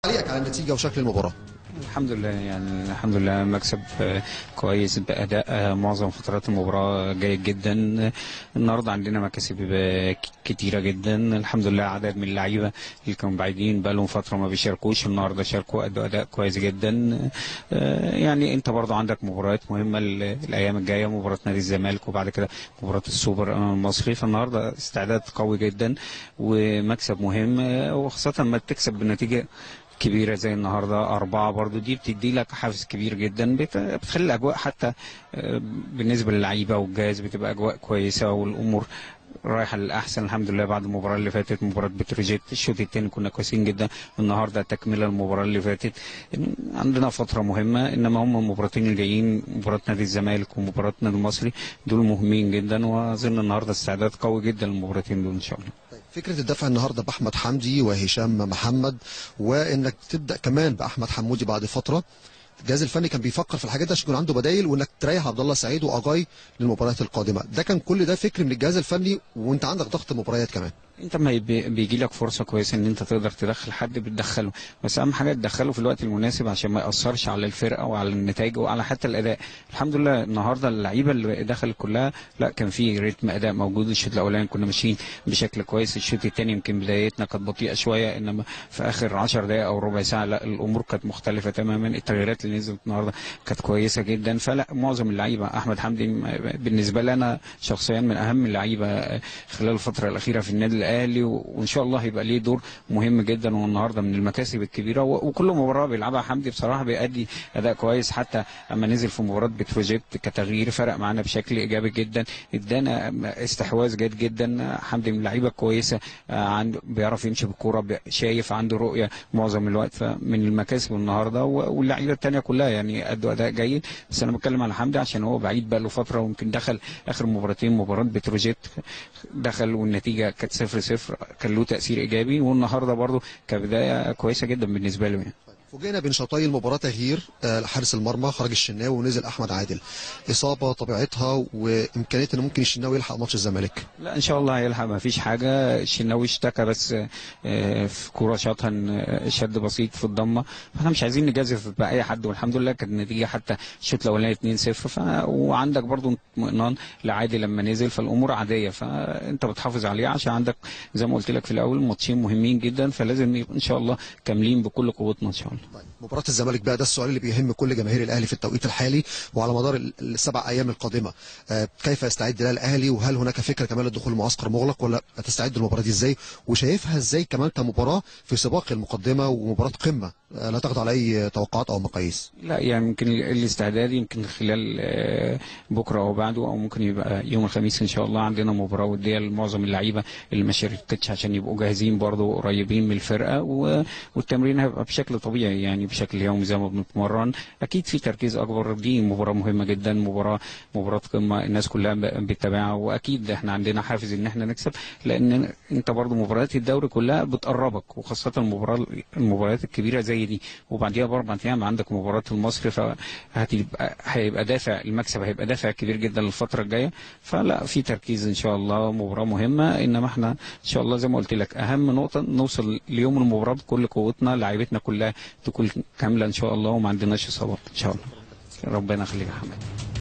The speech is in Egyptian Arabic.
تعليقك على النتيجه وشكل المباراه الحمد لله يعني الحمد لله مكسب آه، كويس بأداء آه، معظم فترات المباراة جيد جدا النهاردة عندنا مكاسب آه، ك- كتيرة جدا الحمد لله عدد من اللعيبة اللي كانوا بعيدين بقالهم فترة ما بيشاركوش النهاردة شاركوا أدوا أداء كويس جدا آه، يعني أنت برضو عندك مباريات مهمة ال- الأيام الجاية مباراة نادي الزمالك وبعد كده مباراة السوبر أمام المصري فالنهاردة استعداد قوي جدا ومكسب مهم آه، وخاصة ما تكسب بنتيجة كبيرة زي النهاردة أربعة برضو دي بتدي لك حافز كبير جدا بت- بتخلي الأجواء حتى آه، بالنسبة للعيبة والجهاز بتبقى أجواء كويسة والأمور رايحة للأحسن الحمد لله بعد المباراة اللي فاتت مباراة بتروجيت الشوط التاني كنا كويسين جدا النهاردة تكملة المباراة اللي فاتت عندنا فترة مهمة إنما هم المباراتين الجايين مباراة نادي الزمالك ومباراة نادي المصري دول مهمين جدا وأظن النهاردة استعداد قوي جدا للمباراتين دول إن شاء الله طيب فكره الدفع النهارده باحمد حمدي وهشام محمد وانك تبدا كمان باحمد حمودي بعد فتره الجهاز الفني كان بيفكر في الحاجات دي عشان يكون عنده بدايل وانك تريح عبد الله سعيد واجاي للمباريات القادمه ده كان كل ده فكر من الجهاز الفني وانت عندك ضغط مباريات كمان انت ما بي- بيجي لك فرصه كويسه ان انت تقدر تدخل حد بتدخله بس اهم حاجه تدخله في الوقت المناسب عشان ما ياثرش على الفرقه وعلى النتائج وعلى حتى الاداء الحمد لله النهارده اللعيبه اللي دخلت كلها لا كان في رتم اداء موجود الشوط الاولاني كنا ماشيين بشكل كويس الشوط الثاني يمكن بدايتنا كانت بطيئه شويه انما في اخر 10 دقائق او ربع ساعه لا الامور كانت مختلفه تماما التغييرات اللي نزلت النهارده كانت كويسه جدا فلا معظم اللعيبه احمد حمدي م- بالنسبه لي انا شخصيا من اهم اللعيبه خلال الفتره الاخيره في النادي الاهلي و- وان شاء الله هيبقى ليه دور مهم جدا والنهارده من المكاسب الكبيره و- وكل مباراه بيلعبها حمدي بصراحه بيأدي اداء كويس حتى اما نزل في مباراه بتروجيت كتغيير فرق معانا بشكل ايجابي جدا ادانا استحواذ جيد جدا حمدي من اللعيبه الكويسه آه، عنده بيعرف يمشي بالكوره بي- شايف عنده رؤيه معظم الوقت فمن المكاسب النهارده و- واللعيبه الثانيه كلها يعني ادوا اداء جيد بس انا بتكلم على حمدي عشان هو بعيد بقى له فتره ويمكن دخل اخر مباراتين مباراه بتروجيت دخل والنتيجه كانت 0 0 كان له تاثير ايجابي والنهارده برضه كبدايه كويسه جدا بالنسبه له يعني. فوجئنا بين شوطي المباراه تغيير آه، حارس المرمى خرج الشناوي ونزل احمد عادل اصابه طبيعتها وامكانيه ان ممكن الشناوي يلحق ماتش الزمالك لا ان شاء الله هيلحق ما فيش حاجه الشناوي اشتكى بس آه، في كوره شاطها إن شد بسيط في الضمه فاحنا مش عايزين نجازف باي حد والحمد لله كانت النتيجه حتى الشوط الاولاني 2 0 ف... وعندك برضو اطمئنان لعادي لما نزل فالامور عاديه فانت بتحافظ عليها عشان عندك زي ما قلت لك في الاول ماتشين مهمين جدا فلازم يبقى ان شاء الله كاملين بكل قوتنا ان شاء الله طيب مباراه الزمالك بقى ده السؤال اللي بيهم كل جماهير الاهلي في التوقيت الحالي وعلى مدار ال- السبع ايام القادمه آه، كيف يستعد لها الاهلي وهل هناك فكره كمان للدخول المعسكر مغلق ولا هتستعد للمباراه دي ازاي وشايفها ازاي كمان كمباراه في سباق المقدمه ومباراه قمه آه، لا تخضع لاي توقعات او مقاييس لا يعني يمكن الاستعداد يمكن خلال آه، بكره او بعده او ممكن يبقى يوم الخميس ان شاء الله عندنا مباراه وديه لمعظم اللعيبه اللي ما شاركتش عشان يبقوا جاهزين برضه قريبين من الفرقه و- والتمرين هيبقى بشكل طبيعي يعني بشكل يومي زي ما بنتمرن اكيد في تركيز اكبر دي مباراه مهمه جدا مباراه مباراه قمه الناس كلها ب- بتتابعها واكيد احنا عندنا حافز ان احنا نكسب لان انت برضه مباريات الدوري كلها بتقربك وخاصه المباراه المباريات الكبيره زي دي وبعديها باربع ايام عندك مباراه المصري فهتبقى هيبقى دافع المكسب هيبقى دافع كبير جدا للفتره الجايه فلا في تركيز ان شاء الله مباراه مهمه انما احنا ان شاء الله زي ما قلت لك اهم نقطه نوصل ليوم المباراه بكل قوتنا لعيبتنا كلها تكون كامله ان شاء الله وما عندناش اصابات ان شاء الله ربنا يخليك يا حماد